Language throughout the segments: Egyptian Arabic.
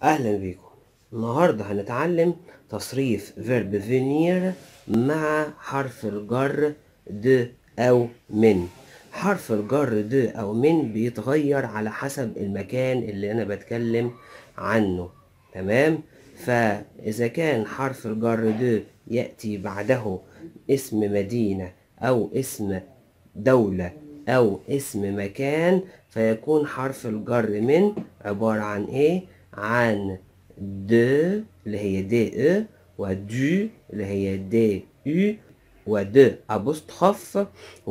أهلا بيكم النهاردة هنتعلم تصريف فيرب فينير مع حرف الجر د أو من حرف الجر د أو من بيتغير على حسب المكان اللي أنا بتكلم عنه تمام فإذا كان حرف الجر د يأتي بعده اسم مدينة أو اسم دولة أو اسم مكان فيكون حرف الجر من عبارة عن إيه؟ عن د اللي هي دي إ ودو اللي هي دي يو ود أبوستخف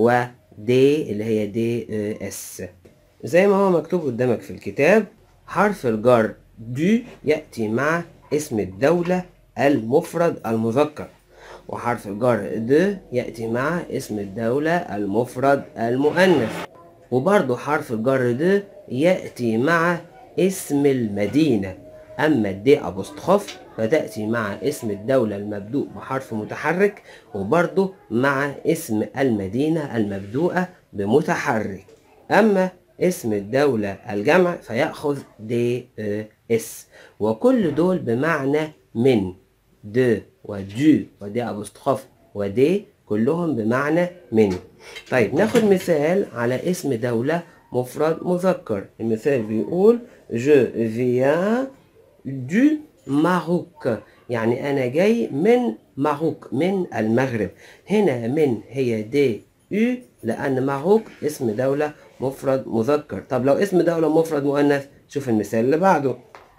ودي اللي هي دي إ اس زي ما هو مكتوب قدامك في الكتاب حرف الجر دو يأتي مع اسم الدولة المفرد المذكر وحرف الجر د يأتي مع اسم الدولة المفرد المؤنث وبرضه حرف الجر د يأتي مع اسم المدينة أما الدي أبوستخوف فتأتي مع اسم الدولة المبدوء بحرف متحرك وبرضه مع اسم المدينة المبدوءة بمتحرك أما اسم الدولة الجمع فيأخذ دي اس وكل دول بمعنى من د ودو ودي أبوستخوف ودي كلهم بمعنى من طيب ناخد مثال على اسم دولة مفرد مذكر المثال بيقول je viens du Maroc يعني أنا جاي من ماروك من المغرب هنا من هي دي يو لأن ماروك اسم دولة مفرد مذكر طب لو اسم دولة مفرد مؤنث شوف المثال اللي بعده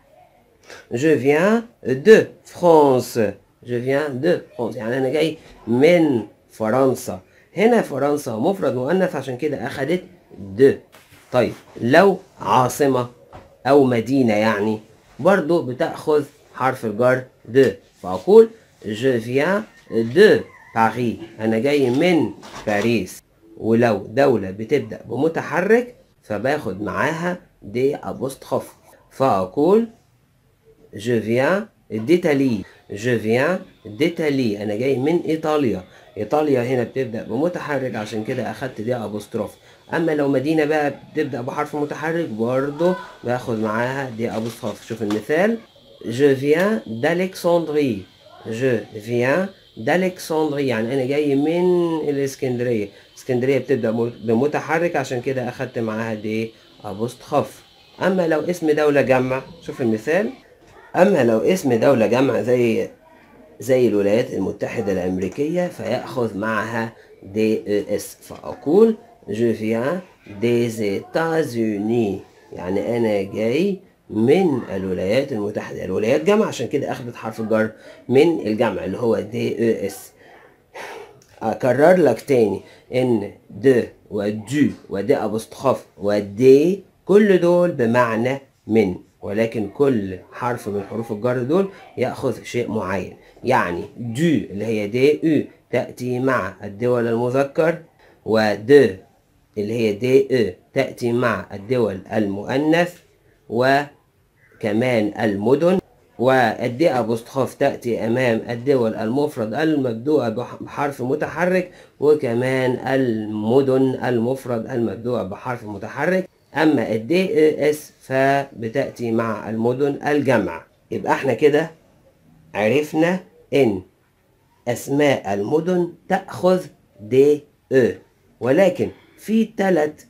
je viens de France je viens de France يعني أنا جاي من فرنسا هنا فرنسا مفرد مؤنث عشان كده أخدت د طيب لو عاصمة أو مدينة يعني برضو بتأخذ حرف الجر د فأقول je viens de Paris أنا جاي من باريس ولو دولة بتبدأ بمتحرك فباخد معاها دي أبوستخوف فأقول je viens d'Italie je viens d'Italie أنا جاي من إيطاليا إيطاليا هنا بتبدأ بمتحرك عشان كده أخدت دي أبوستروف أما لو مدينة بقى بتبدأ بحرف متحرك برضه باخد معاها دي أبوستروف شوف المثال je viens d'Alexandrie je viens d'Alexandrie يعني أنا جاي من الإسكندرية اسكندرية بتبدأ بمتحرك عشان كده أخدت معاها دي أبوستخوف أما لو اسم دولة جمع شوف المثال أما لو اسم دولة جمع زي زي الولايات المتحدة الأمريكية فيأخذ معها دي اس فأقول je viens des États-Unis يعني أنا جاي من الولايات المتحدة الولايات جمع عشان كده أخدت حرف الجر من الجمع اللي هو دي اس أكرر لك تاني إن د ودو ودي أبوستخوف ودي كل دول بمعنى من ولكن كل حرف من حروف الجر دول يأخذ شيء معين يعني دو اللي هي دي او تأتي مع الدول المذكر ود اللي هي دي او تأتي مع الدول المؤنث وكمان المدن والدي أبوستخوف تأتي أمام الدول المفرد المبدوءة بحرف متحرك وكمان المدن المفرد المبدوءة بحرف متحرك أما الدي اس فبتأتي مع المدن الجمع يبقى احنا كده عرفنا إن أسماء المدن تأخذ دي او ولكن في ثلاث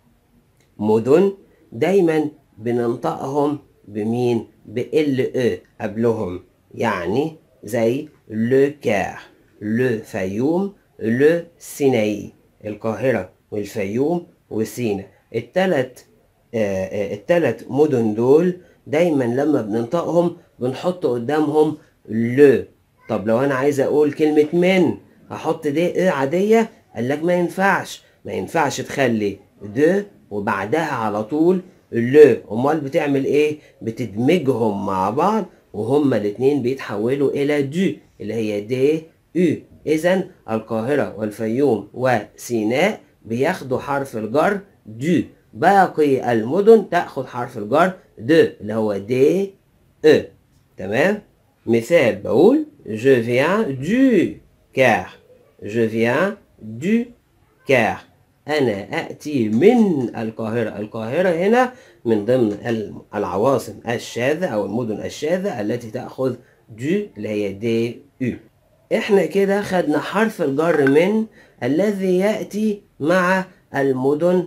مدن دايما بننطقهم بمين بال او قبلهم يعني زي لو كار لو فيوم لو سيناي القاهرة والفيوم وسينا التلات آه التلات مدن دول دايما لما بننطقهم بنحط قدامهم ل طب لو انا عايز اقول كلمة من هحط دي ايه عادية قال لك ما ينفعش ما ينفعش تخلي د وبعدها على طول ل امال بتعمل ايه بتدمجهم مع بعض وهما الاتنين بيتحولوا الى دو اللي هي دي او اذا القاهرة والفيوم وسيناء بياخدوا حرف الجر دو باقي المدن تأخذ حرف الجر د اللي هو دي او تمام مثال بقول je viens du Caire je viens du Caire أنا أأتي من القاهرة القاهرة هنا من ضمن العواصم الشاذة أو المدن الشاذة التي تأخذ دو اللي هي دي يو احنا كده خدنا حرف الجر من الذي يأتي مع المدن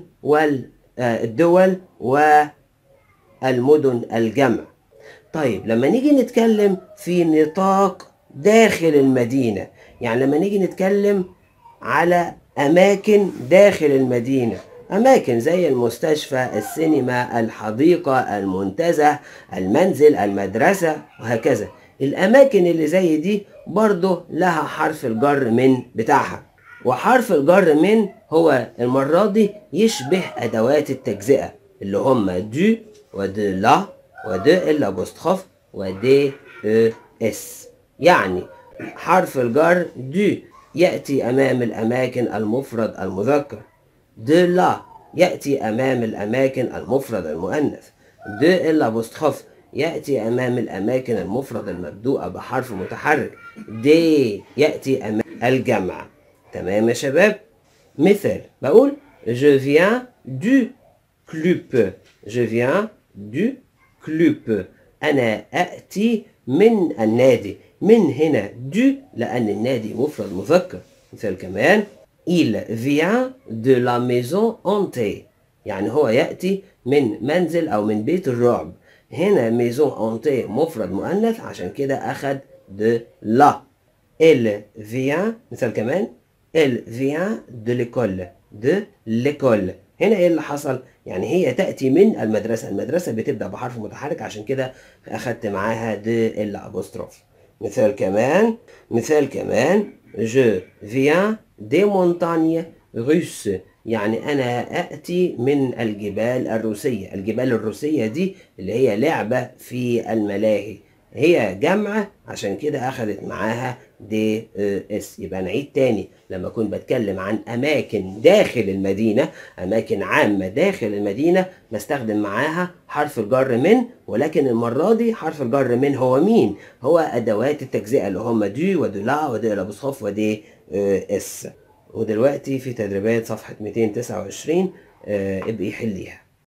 والدول والمدن الجمع طيب لما نيجي نتكلم في نطاق داخل المدينة يعني لما نيجي نتكلم على أماكن داخل المدينة أماكن زي المستشفى السينما الحديقة المنتزه المنزل المدرسة وهكذا الأماكن اللي زي دي برضه لها حرف الجر من بتاعها وحرف الجر من هو المرة دي يشبه أدوات التجزئة اللي هم دو ودو لا ودو الأبوستخوف ودي أو اس يعني حرف الجر دو يأتي أمام الأماكن المفرد المذكر دو لا يأتي أمام الأماكن المفرد المؤنث دو الأبوستخوف يأتي أمام الأماكن المفرد المبدوءة بحرف متحرك دي يأتي أمام الجمع تمام يا شباب مثال بقول je viens du club je viens du club أنا أأتي من النادي من هنا du لأن النادي مفرد مذكر مثال كمان il vient de la maison hantée يعني هو يأتي من منزل أو من بيت الرعب هنا ميزون اونتي مفرد مؤنث عشان كده أخد de la elle vient مثال كمان elle vient de l'école de l'école هنا ايه اللي حصل؟ يعني هي تأتي من المدرسة، المدرسة بتبدأ بحرف متحرك عشان كده أخدت معاها دي الأبوستروف. مثال كمان مثال كمان je viens des montagnes russes يعني أنا أأتي من الجبال الروسية، الجبال الروسية دي اللي هي لعبة في الملاهي. هي جمع عشان كده أخدت معاها دي اس يبقى نعيد تاني لما أكون بتكلم عن أماكن داخل المدينة أماكن عامة داخل المدينة بستخدم معاها حرف الجر من ولكن المرة دي حرف الجر من هو مين؟ هو أدوات التجزئة اللي هم دي ودو لا ودي الأبوستخوف ودي اس ودلوقتي في تدريبات صفحة 229 ابقي حليها